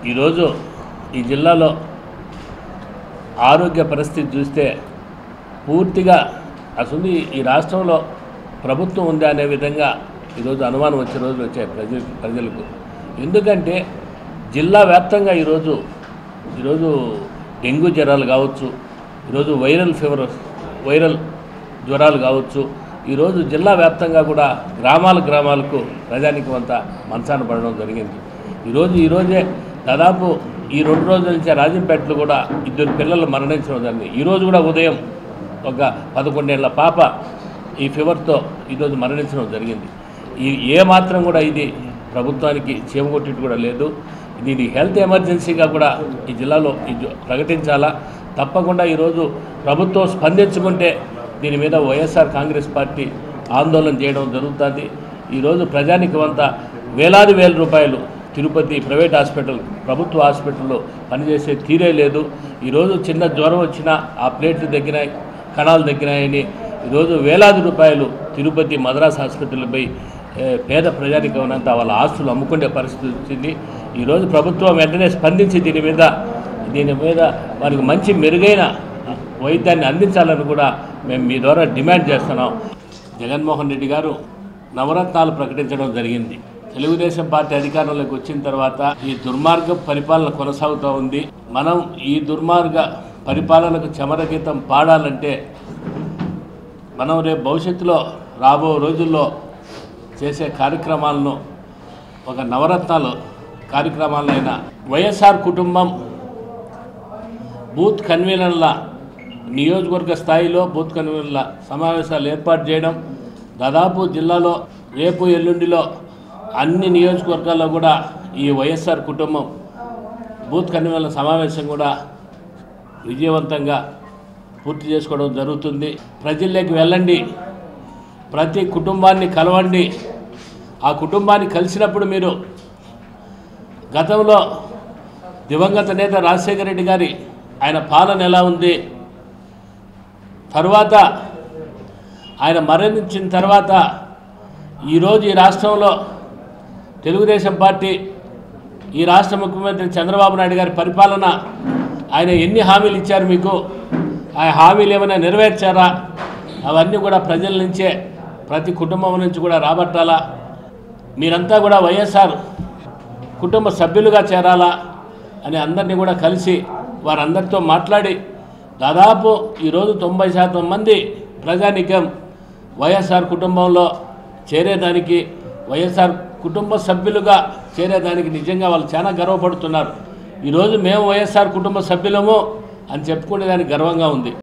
ఈరోజు ఈ జిల్లాలో ఆరోగ్య పరిస్థితి చూస్తే పూర్తిగా అసలు ఈ రాష్ట్రంలో ప్రభుత్వం ఉందా అనే విధంగా ఈరోజు అనుమానం వచ్చే రోజులు వచ్చాయి ప్రజ ప్రజలకు ఎందుకంటే జిల్లా వ్యాప్తంగా ఈరోజు ఈరోజు డెంగ్యూ జ్వరాలు కావచ్చు ఈరోజు వైరల్ ఫీవర్ వైరల్ జ్వరాలు కావచ్చు ఈరోజు జిల్లా వ్యాప్తంగా కూడా గ్రామాల గ్రామాలకు ప్రజానికి అంత మంచాన పడడం జరిగింది ఈరోజు ఈరోజే దాదాపు ఈ రెండు రోజుల నుంచి రాజంపేటలో కూడా ఇద్దరు పిల్లలు మరణించడం జరిగింది ఈరోజు కూడా ఉదయం ఒక పదకొండేళ్ల పాప ఈ ఫీవర్తో ఈరోజు మరణించడం జరిగింది ఈ ఏ మాత్రం కూడా ఇది ప్రభుత్వానికి చేమగొట్టి కూడా లేదు ఇది ఇది హెల్త్ ఎమర్జెన్సీగా కూడా ఈ జిల్లాలో ఇది ప్రకటించాలా తప్పకుండా ఈరోజు ప్రభుత్వం స్పందించుకుంటే దీని మీద వైఎస్ఆర్ కాంగ్రెస్ పార్టీ ఆందోళన చేయడం జరుగుతుంది ఈరోజు ప్రజానికి అంత వేలాది వేల రూపాయలు తిరుపతి ప్రైవేట్ హాస్పిటల్ ప్రభుత్వ హాస్పిటల్లో పనిచేసే తీరే లేదు ఈరోజు చిన్న జ్వరం వచ్చినా ఆ ప్లేట్లు దగ్గినాయి కణాలు దగ్గినాయని ఈరోజు వేలాది రూపాయలు తిరుపతి మద్రాస్ హాస్పిటల్పై ఏ, పేద ప్రజానికి ఉన్నంత వాళ్ళ ఆస్తులు అమ్ముకునే పరిస్థితి వచ్చింది ఈరోజు ప్రభుత్వం వెంటనే స్పందించి దీని మీద దీని మీద వారికి మంచి మెరుగైన వైద్యాన్ని అందించాలని కూడా మేము మీ ద్వారా డిమాండ్ చేస్తున్నాం జగన్మోహన్ రెడ్డి గారు నవరత్నాలు ప్రకటించడం జరిగింది తెలుగుదేశం పార్టీ అధికారంలోకి వచ్చిన తర్వాత ఈ దుర్మార్గ పరిపాలన కొనసాగుతూ ఉంది మనం ఈ దుర్మార్గ పరిపాలనకు చమరగీతం పాడాలంటే మనం రేపు భవిష్యత్తులో రాబో రోజుల్లో చేసే కార్యక్రమాలను ఒక నవరత్నాలు కార్యక్రమాలైన వైఎస్ఆర్ కుటుంబం బూత్ కన్వీనర్ల నియోజకవర్గ స్థాయిలో బూత్ కన్వీనర్ల సమావేశాలు ఏర్పాటు చేయడం దాదాపు జిల్లాలో రేపు ఎల్లుండిలో అన్ని నియోజకవర్గాల్లో కూడా ఈ వైఎస్ఆర్ కుటుంబం బూత్ కన్వీనర్ల సమావేశం కూడా విజయవంతంగా పూర్తి చేసుకోవడం జరుగుతుంది ప్రజల్లోకి వెళ్ళండి ప్రతి కుటుంబాన్ని కలవండి ఆ కుటుంబాన్ని కలిసినప్పుడు మీరు గతంలో దివంగత నేత రాజశేఖర రెడ్డి గారి ఆయన పాలన ఎలా ఉంది తర్వాత ఆయన మరణించిన తర్వాత ఈరోజు ఈ రాష్ట్రంలో తెలుగుదేశం పార్టీ ఈ రాష్ట్ర ముఖ్యమంత్రి చంద్రబాబు నాయుడు గారి పరిపాలన ఆయన ఎన్ని హామీలు ఇచ్చారు మీకు ఆ హామీలు ఏమైనా నెరవేర్చారా అవన్నీ కూడా ప్రజల నుంచే ప్రతి కుటుంబం నుంచి కూడా రాబట్టాలా మీరంతా కూడా వైఎస్ఆర్ కుటుంబ సభ్యులుగా చేరాలా అని అందరినీ కూడా కలిసి వారందరితో మాట్లాడి దాదాపు ఈరోజు తొంభై శాతం మంది ప్రజానికం వైఎస్ఆర్ కుటుంబంలో చేరేదానికి వైఎస్ఆర్ కుటుంబ సభ్యులుగా చేరేదానికి నిజంగా వాళ్ళు చాలా గర్వపడుతున్నారు ఈరోజు మేము వైఎస్ఆర్ కుటుంబ సభ్యులము అని చెప్పుకునేదానికి గర్వంగా ఉంది